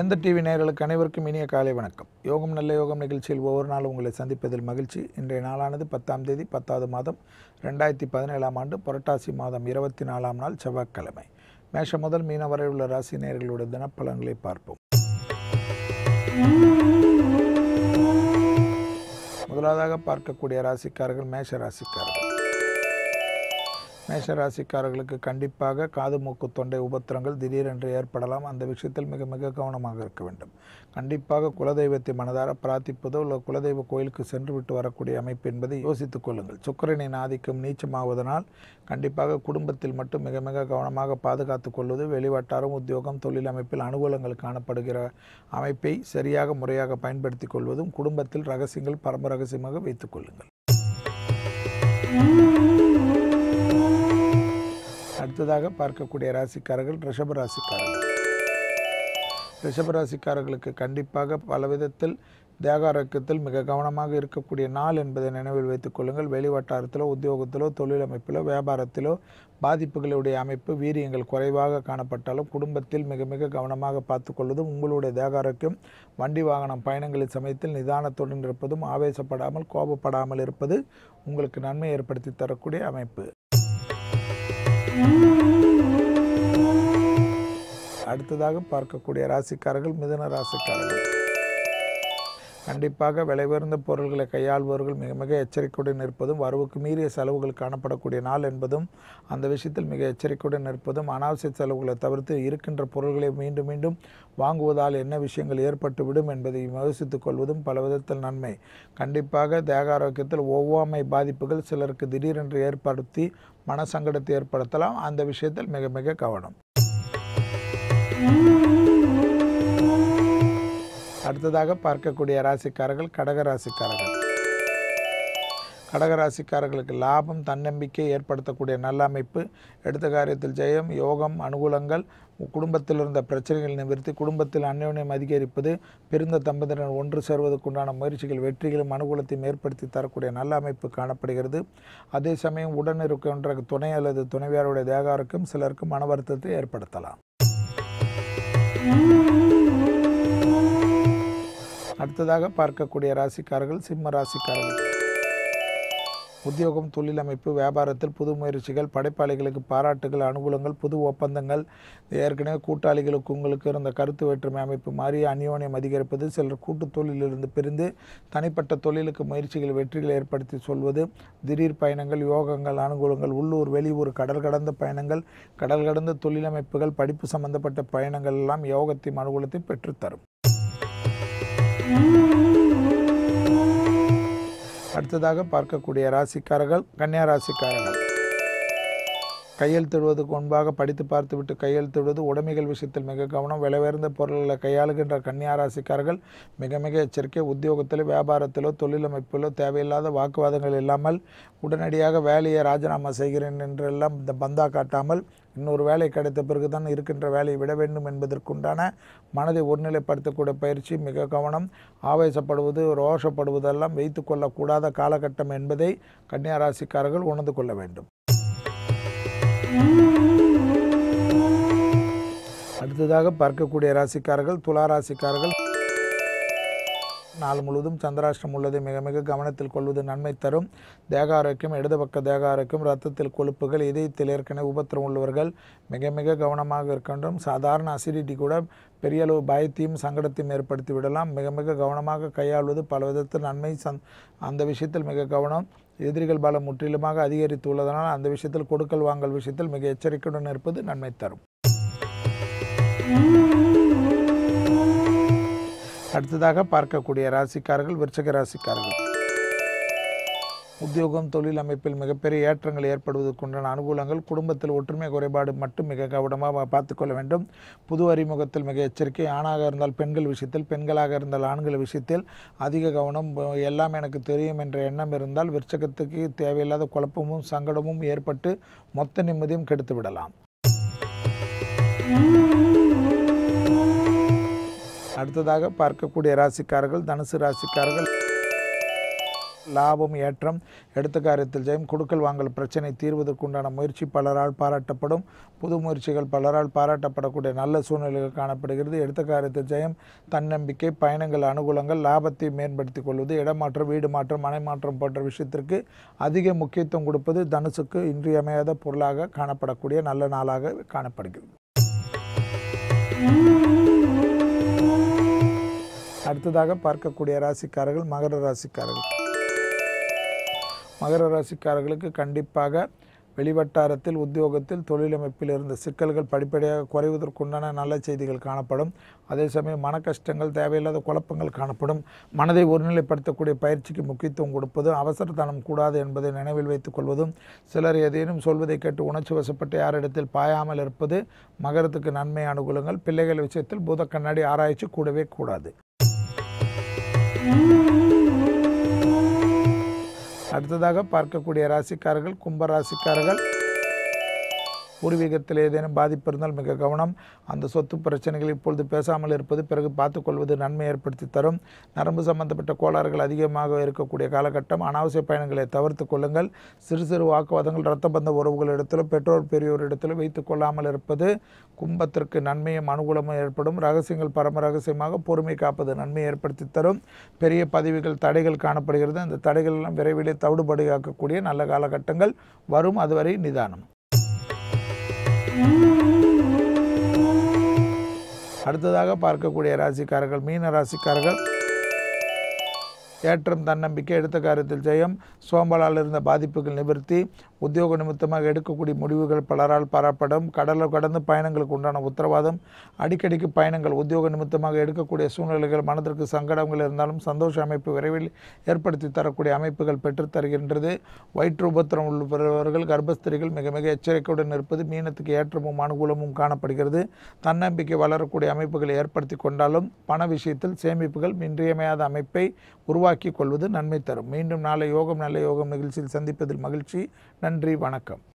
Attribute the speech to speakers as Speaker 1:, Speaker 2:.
Speaker 1: வேந்த TV நேயர்களுக்கு அனைவருக்கும் இனிய காலை வணக்கம் யோகம் நல்ல யோகம் நிகழ்ச்சியில் ஒவ்வொரு நாளும் உங்களை சந்திப்பதில் மகிழ்ச்சி இன்றைய நாளானது பத்தாம் தேதி பத்தாவது மாதம் ரெண்டாயிரத்தி பதினேழாம் ஆண்டு புரட்டாசி மாதம் இருபத்தி நாலாம் நாள் செவ்வாய்க்கிழமை மேஷம் முதல் மீன வரை உள்ள ராசி நேயர்களுடைய தினப்பலன்களை பார்ப்போம் முதலாவதாக பார்க்கக்கூடிய ராசிக்காரர்கள் மேஷ ராசிக்காரர்கள் மேஷ ராசிக்காரர்களுக்கு கண்டிப்பாக காது மூக்கு தொண்டை உபத்திரங்கள் திடீரென்று ஏற்படலாம் அந்த விஷயத்தில் மிக மிக கவனமாக இருக்க வேண்டும் கண்டிப்பாக குலதெய்வத்தை மனதார பிரார்த்திப்பதோ இல்லை குலதெய்வ கோயிலுக்கு சென்று விட்டு வரக்கூடிய அமைப்பு என்பதை யோசித்துக் கொள்ளுங்கள் சுக்கரனின் ஆதிக்கம் நீச்சமாவதனால் கண்டிப்பாக குடும்பத்தில் மட்டும் மிக மிக கவனமாக பாதுகாத்துக் கொள்வது வெளிவட்டாரம் உத்தியோகம் தொழில் அமைப்பில் அனுகூலங்கள் காணப்படுகிற அமைப்பை சரியாக முறையாக பயன்படுத்திக் கொள்வதும் குடும்பத்தில் ரகசியங்கள் பரம ரகசியமாக வைத்துக் கொள்ளுங்கள் அடுத்ததாக பார்க்கக்கூடிய ராசிக்காரர்கள் ரிஷப ராசிக்காரர்கள் ரிஷப ராசிக்காரர்களுக்கு கண்டிப்பாக பல விதத்தில் தேகாரோக்கியத்தில் மிக கவனமாக இருக்கக்கூடிய நாள் என்பதை நினைவில் வைத்துக் கொள்ளுங்கள் வெளி வட்டாரத்திலோ உத்தியோகத்திலோ தொழில் அமைப்பிலோ வியாபாரத்திலோ பாதிப்புகளுடைய அமைப்பு வீரியங்கள் குறைவாக காணப்பட்டாலும் குடும்பத்தில் மிக மிக கவனமாக பார்த்துக்கொள்வதும் உங்களுடைய தேகாரோக்கியம் வண்டி வாகனம் பயணங்களின் சமயத்தில் நிதானத்துடன் இருப்பதும் ஆவேசப்படாமல் கோபப்படாமல் இருப்பது உங்களுக்கு நன்மை ஏற்படுத்தி தரக்கூடிய அமைப்பு அடுத்ததாக பார்க்கக்கூடிய ராசிக்காரர்கள் மிதுன ராசிக்காரர்கள் கண்டிப்பாக விலை உயர்ந்த பொருள்களை கையாள்பவர்கள் மிக மிக எச்சரிக்கையுடன் இருப்பதும் வரவுக்கு மீறிய செலவுகள் காணப்படக்கூடிய நாள் என்பதும் அந்த விஷயத்தில் மிக எச்சரிக்கையுடன் இருப்பதும் அனாவசிய செலவுகளை தவிர்த்து இருக்கின்ற பொருள்களை மீண்டும் மீண்டும் வாங்குவதால் என்ன விஷயங்கள் ஏற்பட்டுவிடும் என்பதை யோசித்துக் கொள்வதும் பல விதத்தில் நன்மை கண்டிப்பாக தேகாரோக்கியத்தில் ஒவ்வாமை பாதிப்புகள் சிலருக்கு திடீரென்று ஏற்படுத்தி மனசங்கடத்தை ஏற்படுத்தலாம் அந்த விஷயத்தில் மிக மிக கவனம் அடுத்ததாக பார்க்கக்கூடிய ராசிக்காரர்கள் கடக ராசிக்காரர்கள் கடக ராசிக்காரர்களுக்கு லாபம் தன்னம்பிக்கை ஏற்படுத்தக்கூடிய நல்ல அமைப்பு எடுத்த காரியத்தில் ஜெயம் யோகம் அனுகூலங்கள் குடும்பத்தில் இருந்த பிரச்சனைகள் நிவர்த்தி குடும்பத்தில் அந்யோன்யம் அதிகரிப்பது பிறந்த தம்பதியினர் ஒன்று சேர்வதற்குண்டான முயற்சிகள் வெற்றிகளும் அனுகூலத்தையும் ஏற்படுத்தி தரக்கூடிய நல்ல அமைப்பு காணப்படுகிறது அதே சமயம் உடன் இருக்கின்ற துணை அல்லது துணைவியாருடைய தேகாருக்கும் சிலருக்கு மன வருத்தத்தை ஏற்படுத்தலாம் அடுத்ததாக பார்க்கக்கூடிய ராசிக்காரர்கள் சிம்ம ராசிக்காரர்கள் உத்தியோகம் தொழில் அமைப்பு வியாபாரத்தில் புது முயற்சிகள் படைப்பாளிகளுக்கு பாராட்டுகள் அனுகூலங்கள் புது ஒப்பந்தங்கள் ஏற்கனவே கூட்டாளிகளுக்கு உங்களுக்கு இருந்த கருத்து வேற்றுமை அமைப்பு மாறி அந்யோன்யம் அதிகரிப்பது சிலர் கூட்டு தொழிலிருந்து பிரிந்து தனிப்பட்ட தொழிலுக்கு முயற்சிகள் வெற்றிகளை ஏற்படுத்தி சொல்வது திடீர் பயணங்கள் யோகங்கள் அனுகூலங்கள் உள்ளூர் வெளியூர் கடல் கடந்த பயணங்கள் கடல் கடந்த தொழிலமைப்புகள் படிப்பு சம்பந்தப்பட்ட பயணங்கள் எல்லாம் யோகத்தையும் அனுகூலத்தையும் பெற்றுத்தரும் அடுத்ததாக பார்க்கக்கூடிய ராசிக்காரர்கள் கன்னியா ராசிக்காரர்கள் கையெழுத்திடுவதற்கு முன்பாக படித்து பார்த்துவிட்டு கையெழுத்திடுவது உடைமைகள் விஷயத்தில் மிக கவனம் விலை உயர்ந்த பொருள்களை கையாளுகின்ற கன்னியா ராசிக்காரர்கள் மிக மிக எச்சரிக்கை உத்தியோகத்திலோ வியாபாரத்திலோ தொழிலமைப்பிலோ தேவையில்லாத வாக்குவாதங்கள் இல்லாமல் உடனடியாக வேலையை ராஜினாமா செய்கிறேன் என்றெல்லாம் இந்த பந்தா காட்டாமல் இன்னொரு வேலை கிடைத்த பிறகுதான் இருக்கின்ற வேலையை விட வேண்டும் என்பதற்குண்டான மனதை ஒருநிலைப்படுத்தக்கூடிய பயிற்சி மிக கவனம் ஆவேசப்படுவது ரோஷப்படுவதெல்லாம் வைத்து கொள்ளக்கூடாத காலகட்டம் என்பதை கன்னியா ராசிக்காரர்கள் உணர்ந்து கொள்ள வேண்டும் அடுத்ததாக பார்க்கக்கூடிய ராசிக்காரர்கள் துலா ராசிக்காரர்கள் நாள் முழுவதும் சந்திராஷ்டிரம் உள்ளதை மிக மிக கவனத்தில் கொள்வது நன்மை தரும் தேக ஆரோக்கியம் இடது பக்க தேக ஆரோக்கியம் ரத்தத்தில் கொழுப்புகள் இதயத்தில் ஏற்கனவே உபத்திரம் உள்ளவர்கள் மிக மிக கவனமாக இருக்கின்றோம் சாதாரண அசிடிட்டி கூட பெரிய அளவு பயத்தையும் சங்கடத்தையும் ஏற்படுத்தி விடலாம் மிக மிக கவனமாக கையாள்வது பல விதத்தில் நன்மை சந் அந்த விஷயத்தில் மிக கவனம் எதிரிகள் பலம் முற்றிலுமாக அதிகரித்து உள்ளதனால் அந்த விஷயத்தில் கொடுக்கல் வாங்கல் விஷயத்தில் மிக எச்சரிக்கையுடன் இருப்பது நன்மை தரும் அடுத்ததாக பார்க்கக்கூடிய ராசிக்காரர்கள் விருச்சக ராசிக்காரர்கள் உத்தியோகம் தொழில் அமைப்பில் மிகப்பெரிய ஏற்றங்கள் ஏற்படுவதற்குண்டான அனுகூலங்கள் குடும்பத்தில் ஒற்றுமை குறைபாடு மட்டும் மிக கவனமாக பார்த்துக்கொள்ள வேண்டும் புது அறிமுகத்தில் மிக எச்சரிக்கை ஆணாக இருந்தால் பெண்கள் விஷயத்தில் பெண்களாக இருந்தால் ஆண்கள் விஷயத்தில் அதிக கவனம் எல்லாம் எனக்கு தெரியும் என்ற எண்ணம் இருந்தால் விருச்சகத்துக்கு தேவையில்லாத குழப்பமும் சங்கடமும் ஏற்பட்டு மொத்த நிம்மதியும் கெடுத்து விடலாம் அடுத்ததாக பார்க்கக்கூடிய ராசிக்காரர்கள் தனுசு ராசிக்காரர்கள் லாபம் ஏற்றம் எடுத்த காரியத்தில் ஜெயம் கொடுக்கல் வாங்கல் பிரச்சனை தீர்வதற்குண்டான முயற்சி பலரால் பாராட்டப்படும் புது முயற்சிகள் பலரால் பாராட்டப்படக்கூடிய நல்ல சூழ்நிலைகள் காணப்படுகிறது எடுத்த காரியத்தில் ஜெயம் தன்னம்பிக்கை பயணங்கள் அனுகூலங்கள் லாபத்தை மேம்படுத்திக் கொள்வது இடமாற்றம் வீடு மாற்றம் மனை மாற்றம் போன்ற விஷயத்திற்கு அதிக முக்கியத்துவம் கொடுப்பது தனுசுக்கு இன்றியமையாத பொருளாக காணப்படக்கூடிய நல்ல நாளாக காணப்படுகிறது அடுத்ததாக பார்க்கக்கூடிய ராசிக்காரர்கள் மகர ராசிக்காரர்கள் மகர ராசிக்காரர்களுக்கு கண்டிப்பாக வெளிவட்டாரத்தில் உத்தியோகத்தில் தொழிலமைப்பில் இருந்த சிக்கல்கள் படிப்படியாக குறைவதற்குண்டான நல்ல செய்திகள் காணப்படும் அதே சமயம் மன கஷ்டங்கள் தேவையில்லாத குழப்பங்கள் காணப்படும் மனதை ஒருநிலைப்படுத்தக்கூடிய பயிற்சிக்கு முக்கியத்துவம் கொடுப்பதும் அவசரத்தனம் கூடாது என்பதை நினைவில் வைத்துக் கொள்வதும் சிலர் ஏதேனும் சொல்வதை கேட்டு உணர்ச்சி வசப்பட்டு யாரிடத்தில் பாயாமல் இருப்பது மகரத்துக்கு நன்மை அனுகூலங்கள் பிள்ளைகள் விஷயத்தில் பூத கண்ணாடி ஆராய்ச்சி கூடவே கூடாது அடுத்ததாக பார்க்கக்கூடிய ராசிக்காரர்கள் கும்ப ராசிக்காரர்கள் பூர்வீகத்தில் ஏதேனும் பாதிப்பு இருந்தால் மிக கவனம் அந்த சொத்து பிரச்சனைகள் இப்பொழுது பேசாமல் இருப்பது பிறகு பார்த்துக்கொள்வது நன்மை ஏற்படுத்தி தரும் நரம்பு சம்பந்தப்பட்ட கோளாறுகள் அதிகமாக இருக்கக்கூடிய காலகட்டம் அனாவசிய பயணங்களை தவிர்த்து கொள்ளுங்கள் சிறு சிறு வாக்குவாதங்கள் இரத்த பந்த உறவுகளிடத்திலும் பெற்றோர் பெரியோரிடத்திலும் வைத்துக் கொள்ளாமல் இருப்பது கும்பத்திற்கு நன்மையும் அனுகூலமும் ஏற்படும் ரகசியங்கள் பரம ரகசியமாக பொறுமை காப்பது நன்மை ஏற்படுத்தி தரும் பெரிய பதவிகள் தடைகள் காணப்படுகிறது அந்த தடைகள் எல்லாம் விரைவிலே தவிடுபடியாக்கக்கூடிய நல்ல காலகட்டங்கள் வரும் அதுவரை நிதானம் அடுத்ததாக பார்க்கக்கூடிய ராசிக்காரர்கள் மீன ராசிக்காரர்கள் ஏற்றம் தன்னம்பிக்கை எடுத்த காரியத்தில் ஜெயம் சோம்பலால் இருந்த பாதிப்புகள் நிவர்த்தி உத்தியோக நிமித்தமாக எடுக்கக்கூடிய முடிவுகள் பலரால் பாராட்டப்படும் கடலை கடந்து பயணங்களுக்கு உண்டான உத்தரவாதம் அடிக்கடிக்கு பயணங்கள் உத்தியோக நிமித்தமாக எடுக்கக்கூடிய சூழ்நிலைகள் மனதிற்கு சங்கடங்கள் இருந்தாலும் சந்தோஷ அமைப்பு விரைவில் ஏற்படுத்தி தரக்கூடிய அமைப்புகள் பெற்றுத் தருகின்றது வயிற்று உபத்திரம் உள்ளவர்கள் கர்ப்பஸ்திரிகள் மிக மிக எச்சரிக்கையுடன் இருப்பது மீனத்துக்கு ஏற்றமும் அனுகூலமும் காணப்படுகிறது தன்னம்பிக்கை வளரக்கூடிய அமைப்புகளை ஏற்படுத்தி கொண்டாலும் பண விஷயத்தில் சேமிப்புகள் இன்றியமையாத அமைப்பை உருவாக்கி கொள்வது நன்மை தரும் மீண்டும் நாளை யோகம் நல்ல யோகம் நிகழ்ச்சியில் சந்திப்பதில் மகிழ்ச்சி நன்றி வணக்கம்